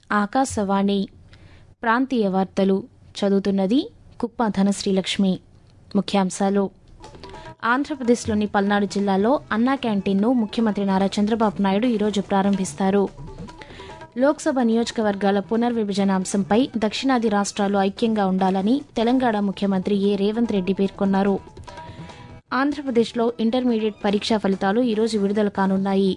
ఆకాశవాణి ప్రాంతీయ వార్తలు చదువుతున్నది కుప్ప ధనశ్రీలక్ష్మి ముఖ్యాంశాలు ఆంధ్రప్రదేశ్లోని పల్నాడు జిల్లాలో అన్నా క్యాంటీన్ను ముఖ్యమంత్రి నారా చంద్రబాబు నాయుడు ఈరోజు ప్రారంభిస్తారు లోక్సభ నియోజకవర్గాల పునర్విభజన అంశంపై దక్షిణాది రాష్ట్రాలు ఐక్యంగా ఉండాలని తెలంగాణ ముఖ్యమంత్రి ఏ రేవంత్ రెడ్డి పేర్కొన్నారు ఆంధ్రప్రదేశ్లో ఇంటర్మీడియట్ పరీక్షా ఫలితాలు ఈరోజు విడుదల కానున్నాయి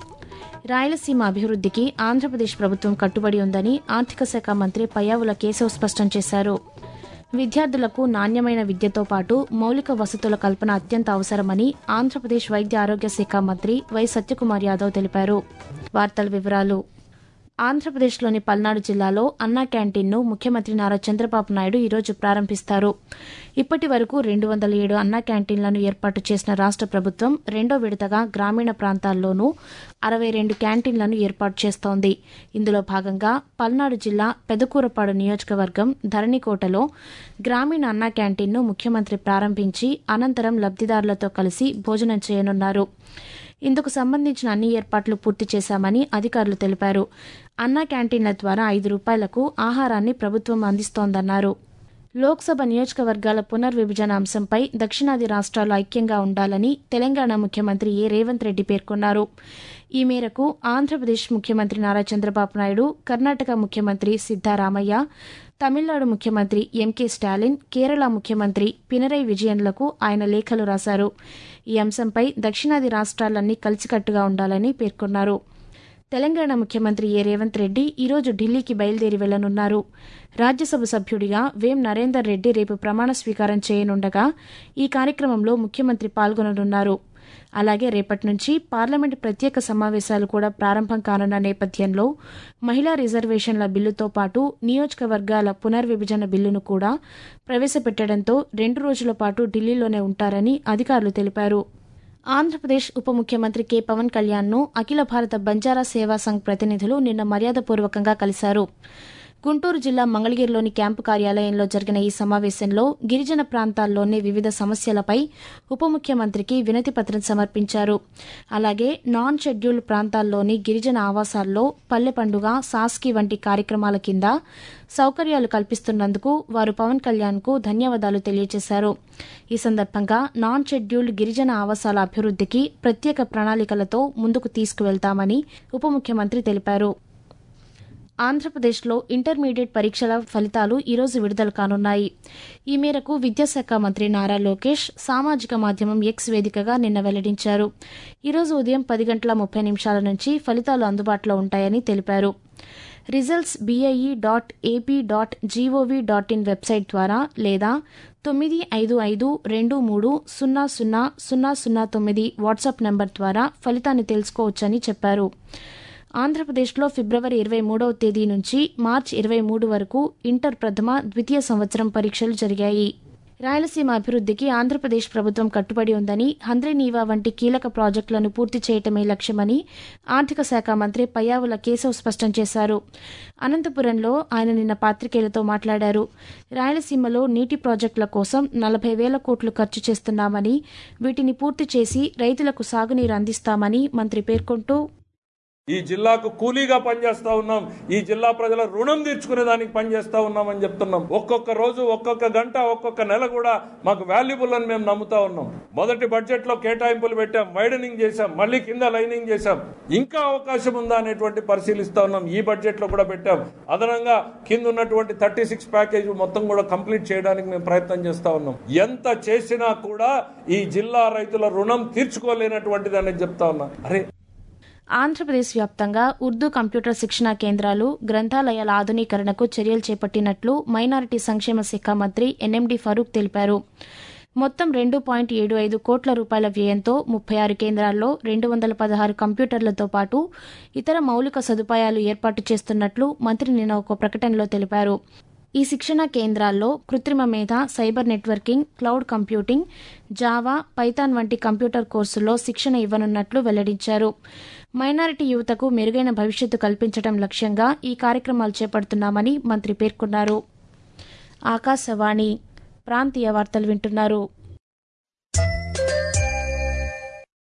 రాయలసీమ అభివృద్ధికి ఆంధ్రప్రదేశ్ ప్రభుత్వం కట్టుబడి ఉందని ఆర్థిక శాఖ మంత్రి పయ్యావుల కేశవ్ స్పష్టం చేశారు విద్యార్థులకు నాణ్యమైన విద్యతో పాటు మౌలిక వసతుల కల్పన అత్యంత అవసరమని ఆంధ్రప్రదేశ్ వైద్య ఆరోగ్య శాఖ మంత్రి వై సత్యకుమార్ యాదవ్ తెలిపారు వార్తల వివరాలు ఆంధ్రప్రదేశ్లోని పల్నాడు జిల్లాలో అన్నా క్యాంటీన్ను ముఖ్యమంత్రి నారా చంద్రబాబు నాయుడు ఈరోజు ప్రారంభిస్తారు ఇప్పటి వరకు రెండు వందల ఏడు అన్నా క్యాంటీన్లను ఏర్పాటు చేసిన రాష్ట ప్రభుత్వం రెండో విడతగా గ్రామీణ ప్రాంతాల్లోనూ అరవై రెండు క్యాంటీన్లను ఏర్పాటు చేస్తోంది ఇందులో భాగంగా పల్నాడు జిల్లా పెదకూరపాడు నియోజకవర్గం ధరణికోటలో గ్రామీణ అన్నా క్యాంటీన్ను ముఖ్యమంత్రి ప్రారంభించి అనంతరం లబ్దిదారులతో కలిసి భోజనం చేయనున్నారు ఇందుకు సంబంధించిన అన్ని ఏర్పాట్లు పూర్తి చేశామని అధికారులు తెలిపారు అన్నా క్యాంటీన్ల ద్వారా ఐదు రూపాయలకు ఆహారాన్ని ప్రభుత్వం అందిస్తోందన్నారు లోక్సభ నియోజకవర్గాల పునర్విభజన అంశంపై దక్షిణాది రాష్ట్రాలు ఐక్యంగా ఉండాలని తెలంగాణ ముఖ్యమంత్రి ఏ రేవంత్ రెడ్డి పేర్కొన్నారు ఈ మేరకు ఆంధ్రప్రదేశ్ ముఖ్యమంత్రి నారా చంద్రబాబు నాయుడు కర్ణాటక ముఖ్యమంత్రి సిద్దారామయ్య తమిళనాడు ముఖ్యమంత్రి ఎంకే స్టాలిన్ కేరళ ముఖ్యమంత్రి పినరై విజయన్లకు ఆయన లేఖలు రాశారు ఈ అంశంపై దక్షిణాది రాష్ట్రాలన్నీ కలిసికట్టుగా ఉండాలని పేర్కొన్నారు తెలంగాణ ముఖ్యమంత్రి ఏ రేవంత్ రెడ్డి ఈరోజు ఢిల్లీకి బయలుదేరి వెళ్లనున్నారు రాజ్యసభ సభ్యుడిగా వేం నరేందర్ రెడ్డి రేపు ప్రమాణ స్వీకారం చేయనుండగా ఈ కార్యక్రమంలో ముఖ్యమంత్రి పాల్గొననున్నారు అలాగే రేపటి నుంచి పార్లమెంటు ప్రత్యేక సమావేశాలు కూడా ప్రారంభం కానున్న నేపథ్యంలో మహిళా రిజర్వేషన్ల బిల్లుతో పాటు నియోజకవర్గాల పునర్విభజన బిల్లును కూడా ప్రవేశపెట్టడంతో రెండు రోజుల పాటు ఢిల్లీలోనే ఉంటారని అధికారులు తెలిపారు ఆంధ్రప్రదేశ్ ఉప ముఖ్యమంత్రి కె పవన్ కళ్యాణ్ను అఖిల భారత బంజారా సేవా సంఘ్ ప్రతినిధులు నిన్న మర్యాదపూర్వకంగా కలిశారు గుంటూరు జిల్లా మంగళగిరిలోని క్యాంపు కార్యాలయంలో జరిగిన ఈ సమావేశంలో గిరిజన ప్రాంతాల్లోని వివిధ సమస్యలపై ఉప ముఖ్యమంత్రికి వినతి పత్రం సమర్పించారు అలాగే నాన్ షెడ్యూల్డ్ ప్రాంతాల్లోని గిరిజన ఆవాసాల్లో పల్లె పండుగ సాస్కి వంటి కార్యక్రమాల కింద సౌకర్యాలు కల్పిస్తున్నందుకు వారు పవన్ కళ్యాణ్కు ధన్యవాదాలు తెలియజేశారు ఈ సందర్భంగా నాన్ షెడ్యూల్డ్ గిరిజన ఆవాసాల అభివృద్ధికి ప్రత్యేక ప్రణాళికలతో ముందుకు తీసుకువెళ్తామని ఉప ముఖ్యమంత్రి తెలిపారు ఆంధ్రప్రదేశ్లో ఇంటర్మీడియట్ పరీక్షల ఫలితాలు ఈరోజు విడుదల కానున్నాయి ఈ మేరకు విద్యాశాఖ మంత్రి నారా లోకేష్ సామాజిక మాధ్యమం ఎక్స్ వేదికగా నిన్న వెల్లడించారు ఈరోజు ఉదయం పది గంటల ముప్పై నిమిషాల నుంచి ఫలితాలు అందుబాటులో ఉంటాయని తెలిపారు results BIE dot AP dot GOV dot in website ద్వారా లేదా తొమ్మిది ఐదు ఐదు రెండు మూడు సున్నా సున్నా సున్నా సున్నా తొమ్మిది వాట్సాప్ నంబర్ ద్వారా ఫలితాన్ని తెలుసుకోవచ్చని చెప్పారు ఆంధ్రప్రదేశ్లో ఫిబ్రవరి ఇరవై మూడవ తేదీ నుంచి మార్చి ఇరవై మూడు వరకు ఇంటర్ ప్రథమ ద్వితీయ సంవత్సరం పరీక్షలు జరిగాయి రాయలసీమ అభివృద్ధికి ఆంధ్రప్రదేశ్ ప్రభుత్వం కట్టుబడి ఉందని హంద్రీనీవా వంటి కీలక ప్రాజెక్టులను పూర్తి చేయటమే లక్ష్యమని ఆర్థిక శాఖ మంత్రి పయ్యావుల కేశవ్ స్పష్టం చేశారు అనంతపురంలో ఆయన నిన్న పాత్రికేయులతో మాట్లాడారు రాయలసీమలో నీటి ప్రాజెక్టుల కోసం నలభై వేల కోట్లు ఖర్చు చేస్తున్నామని వీటిని పూర్తి చేసి రైతులకు సాగునీరు అందిస్తామని మంత్రి పేర్కొంటూ ఈ జిల్లాకు కూలీగా పనిచేస్తా ఉన్నాం ఈ జిల్లా ప్రజల రుణం తీర్చుకునే దానికి పనిచేస్తా ఉన్నామని చెప్తున్నాం ఒక్కొక్క రోజు ఒక్కొక్క గంట ఒక్కొక్క నెల కూడా మాకు వాల్యుబుల్ అని మేము నమ్ముతా ఉన్నాం మొదటి బడ్జెట్ లో కేటాయింపులు పెట్టాం వైడనింగ్ చేశాం మళ్ళీ కింద లైనింగ్ చేశాం ఇంకా అవకాశం ఉందా అనేటువంటి పరిశీలిస్తా ఉన్నాం ఈ బడ్జెట్ లో కూడా పెట్టాం అదనంగా కింద ఉన్నటువంటి థర్టీ సిక్స్ ప్యాకేజ్ మొత్తం కూడా కంప్లీట్ చేయడానికి మేము ప్రయత్నం చేస్తా ఉన్నాం ఎంత చేసినా కూడా ఈ జిల్లా రైతుల రుణం తీర్చుకోలేనటువంటిది అనేది చెప్తా ఉన్నా అరే ఆంధ్రప్రదేశ్ వ్యాప్తంగా ఉర్దూ కంప్యూటర్ శిక్షణా కేంద్రాలు గ్రంథాలయాల ఆధునీకరణకు చర్యలు చేపట్టినట్లు మైనారిటీ సంక్షేమ శాఖ మంత్రి ఎన్ఎండి ఫరూక్ తెలిపారు మొత్తం రెండు పాయింట్ ఏడు ఐదు కోట్ల రూపాయల వ్యయంతో ముప్పై ఆరు కేంద్రాల్లో రెండు వందల పదహారు కంప్యూటర్లతో పాటు ఇతర మౌలిక సదుపాయాలు ఏర్పాటు చేస్తున్నట్లు మంత్రి నిన్న ఒక ప్రకటనలో తెలిపారు ఈ శిక్షణా కేంద్రాల్లో కృత్రిమ మేధ cyber networking cloud computing Java Python వంటి కంప్యూటర్ కోర్సుల్లో శిక్షణ ఇవ్వనున్నట్లు వెల్లడించారు మైనారిటీ యువతకు మెరుగైన భవిష్యత్తు కల్పించడం లక్ష్యంగా ఈ కార్యక్రమాలు చేపడుతున్నామని మంత్రి పేర్కొన్నారు ఆకాశవాణి ప్రాంతీయ వార్తలు వింటున్నారు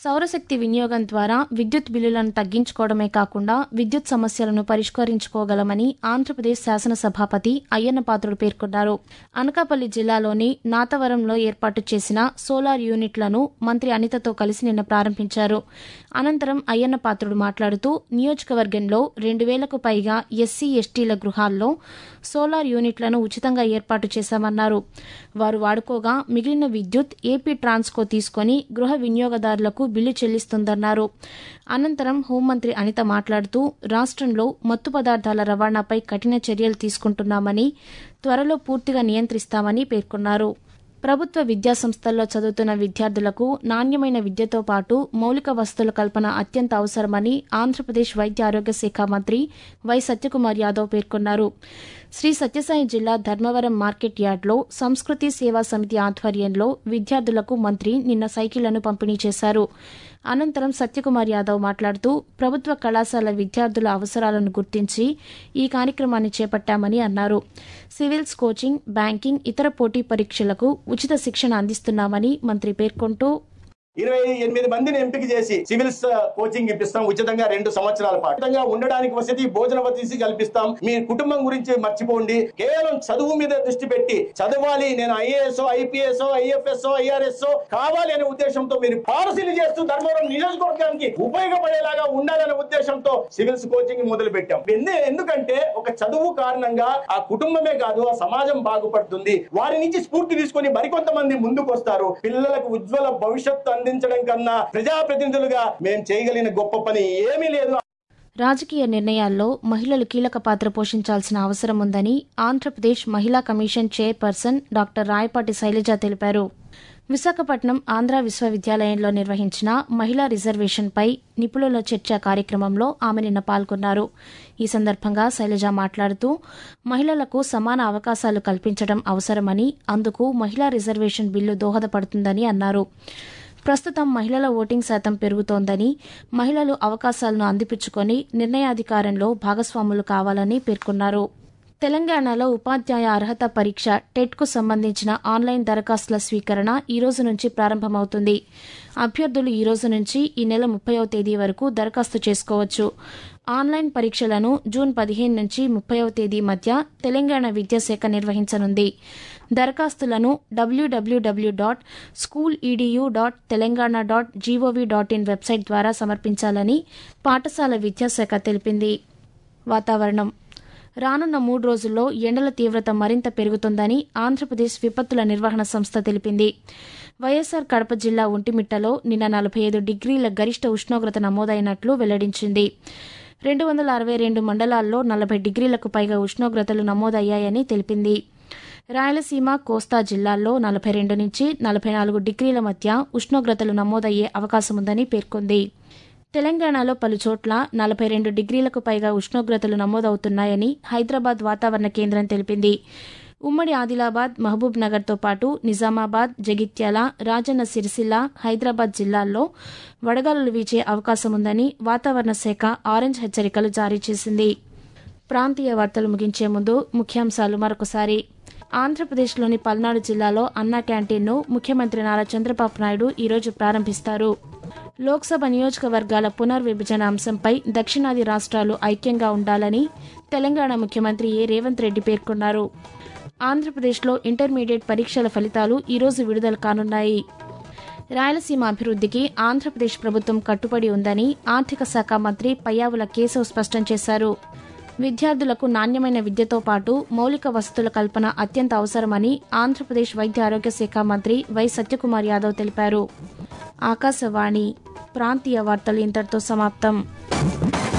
సౌరశక్తి వినియోగం ద్వారా విద్యుత్ బిల్లులను తగ్గించుకోవడమే కాకుండా విద్యుత్ సమస్యలను పరిష్కరించుకోగలమని ఆంధ్రప్రదేశ్ శాసనసభాపతి అయ్యన్నపాత్రుడు పేర్కొన్నారు అనకాపల్లి జిల్లాలోని నాతవరంలో ఏర్పాటు చేసిన సోలార్ యూనిట్లను మంత్రి అనితతో కలిసి నిన్న ప్రారంభించారు అనంతరం అయ్యన్నపాత్రుడు మాట్లాడుతూ నియోజకవర్గంలో రెండు వేలకు పైగా ఎస్సీ ఎస్టీల గృహాల్లో సోలార్ యూనిట్లను ఉచితంగా ఏర్పాటు చేశామన్నారు వారు వాడుకోగా మిగిలిన విద్యుత్ ఏపీ ట్రాన్స్కో తీసుకుని గృహ వినియోగదారులకు బిల్లు చెల్లిస్తుందన్నారు అనంతరం హోంమంత్రి అనిత మాట్లాడుతూ రాష్ట్రంలో మత్తు పదార్థాల రవాణాపై కఠిన చర్యలు తీసుకుంటున్నామని త్వరలో పూర్తిగా నియంత్రిస్తామని పేర్కొన్నారు ప్రభుత్వ విద్యాసంస్థల్లో చదువుతున్న విద్యార్థులకు నాణ్యమైన విద్యతో పాటు మౌలిక వసతుల కల్పన అత్యంత అవసరమని ఆంధ్రప్రదేశ్ వైద్య ఆరోగ్య శాఖ మంత్రి వై సత్యకుమార్ యాదవ్ పేర్కొన్నారు శ్రీ సత్యసాయి జిల్లా ధర్మవరం మార్కెట్ యార్డ్లో సంస్కృతి సేవా సమితి ఆధ్వర్యంలో విద్యార్థులకు మంత్రి నిన్న సైకిళ్లను పంపిణీ చేశారు అనంతరం సత్యకుమార్ యాదవ్ మాట్లాడుతూ ప్రభుత్వ కళాశాల విద్యార్థుల అవసరాలను గుర్తించి ఈ కార్యక్రమాన్ని చేపట్టామని అన్నారు సివిల్స్ కోచింగ్ బ్యాంకింగ్ ఇతర పోటీ పరీక్షలకు ఉచిత శిక్షణ అందిస్తున్నామని మంత్రి పేర్కొంటూ ఇరవై ఎనిమిది మందిని ఎంపిక చేసి సివిల్స్ కోచింగ్ ఇప్పిస్తాం ఉచితంగా రెండు సంవత్సరాల పాటు ఉచితంగా ఉండడానికి వసతి భోజన వసతి కల్పిస్తాం మీ కుటుంబం గురించి మర్చిపోండి కేవలం చదువు మీద దృష్టి పెట్టి చదవాలి నేను ఐఏఎస్ ఐపీఎస్ ఐఎఫ్ఎస్ ఐఆర్ఎస్ కావాలి అనే ఉద్దేశంతో మీరు పాలసీలు చేస్తూ ధర్మవరం నియోజకవర్గానికి ఉపయోగపడేలాగా ఉండాలనే ఉద్దేశంతో సివిల్స్ కోచింగ్ మొదలు పెట్టాం ఎందు- ఎందుకంటే ఒక చదువు కారణంగా ఆ కుటుంబమే కాదు ఆ సమాజం బాగుపడుతుంది వారి నుంచి స్ఫూర్తి తీసుకొని మరికొంతమంది ముందుకు వస్తారు పిల్లలకు ఉజ్వల భవిష్యత్తు అందించడం కన్నా ప్రజాప్రతినిధులుగా మేము చేయగలిగిన గొప్ప పని ఏమీ లేదు రాజకీయ నిర్ణయాల్లో మహిళలు కీలక పాత్ర పోషించాల్సిన అవసరం ఉందని ఆంధ్రప్రదేశ్ మహిళా commission chairperson doctor Rayapati Shailaja తెలిపారు విశాఖపట్నం ఆంధ్ర విశ్వవిద్యాలయంలో నిర్వహించిన మహిళా రిజర్వేషన్పై నిపుణుల చర్చ కార్యక్రమంలో ఆమె నిన్న పాల్గొన్నారు ఈ సందర్భంగా శైలజ మాట్లాడుతూ మహిళలకు సమాన అవకాశాలు కల్పించడం అవసరమని అందుకు మహిళా రిజర్వేషన్ బిల్లు దోహదపడుతుందని అన్నారు ప్రస్తుతం మహిళల ఓటింగ్ శాతం పెరుగుతోందని మహిళలు అవకాశాలను అందిపుచ్చుకొని నిర్ణయాధికారంలో భాగస్వాములు కావాలని పేర్కొన్నారు తెలంగాణలో ఉపాధ్యాయ అర్హత పరీక్ష టెట్కు సంబంధించిన ఆన్లైన్ దరఖాస్తుల స్వీకరణ ఈ రోజు నుంచి ప్రారంభమవుతుంది అభ్యర్థులు ఈ రోజు నుంచి ఈ నెల ముప్పైవ తేదీ వరకు దరఖాస్తు చేసుకోవచ్చు ఆన్లైన్ పరీక్షలను జూన్ పదిహేను నుంచి ముప్పైవ తేదీ మధ్య తెలంగాణ విద్యాశాఖ నిర్వహించనుంది దరఖాస్తులను WWW dot school EDU dot Telangana dot GOV dot in website ద్వారా సమర్పించాలని పాఠశాల విద్యాశాఖ తెలిపింది వాతావరణం రానున్న మూడు రోజుల్లో ఎండల తీవ్రత మరింత పెరుగుతుందని ఆంధ్రప్రదేశ్ విపత్తుల నిర్వహణ సంస్థ తెలిపింది వైఎస్సార్ కడప జిల్లా ఒంటిమిట్టలో నిన్న నలభై ఐదు డిగ్రీల గరిష్ట ఉష్ణోగ్రత నమోదైనట్లు వెల్లడించింది రెండు వందల అరవై రెండు మండలాల్లో నలభై డిగ్రీలకు పైగా ఉష్ణోగ్రతలు నమోదయ్యాయని తెలిపింది రాయలసీమ కోస్తా జిల్లాల్లో నలభై రెండు నుంచి నలభై నాలుగు డిగ్రీల మధ్య ఉష్ణోగ్రతలు నమోదయ్యే అవకాశముందని పేర్కొంది తెలంగాణలో పలుచోట్ల నలభై రెండు డిగ్రీలకు పైగా ఉష్ణోగ్రతలు నమోదవుతున్నాయని హైదరాబాద్ వాతావరణ కేంద్రం తెలిపింది ఉమ్మడి ఆదిలాబాద్ మహబూబ్ నగర్తో పాటు నిజామాబాద్ జగిత్యాల రాజన్న సిరిసిల్ల హైదరాబాద్ జిల్లాల్లో వడగాలులు వీచే అవకాశముందని వాతావరణ శాఖ ఆరెంజ్ హెచ్చరికలు జారీ చేసింది ప్రాంతీయ వార్తలు ముగించే ముందు ముఖ్యాంశాలు మరొకసారి ఆంధ్రప్రదేశ్లోని పల్నాడు జిల్లాలో అన్నా క్యాంటీన్ను ముఖ్యమంత్రి నారా చంద్రబాబు నాయుడు ఈరోజు ప్రారంభిస్తారు లోక్సభ నియోజకవర్గాల పునర్విభజన అంశంపై దక్షిణాది రాష్ట్రాలు ఐక్యంగా ఉండాలని తెలంగాణ ముఖ్యమంత్రి ఏ రేవంత్ రెడ్డి పేర్కొన్నారు ఆంధ్రప్రదేశ్లో ఇంటర్మీడియట్ పరీక్షల ఫలితాలు ఈరోజు విడుదల కానున్నాయి రాయలసీమ అభివృద్ధికి ఆంధ్రప్రదేశ్ ప్రభుత్వం కట్టుబడి ఉందని ఆర్థిక శాఖ మంత్రి పయ్యావుల కేశవ్ స్పష్టం చేశారు విద్యార్థులకు నాణ్యమైన విద్యతో పాటు మౌలిక వసతుల కల్పన అత్యంత అవసరమని ఆంధ్రప్రదేశ్ వైద్య ఆరోగ్య శాఖ మంత్రి వై సత్యకుమార్ యాదవ్ తెలిపారు ఆకాశవాణి ప్రాంతీయ వార్తలు ఇంతటితో సమాప్తం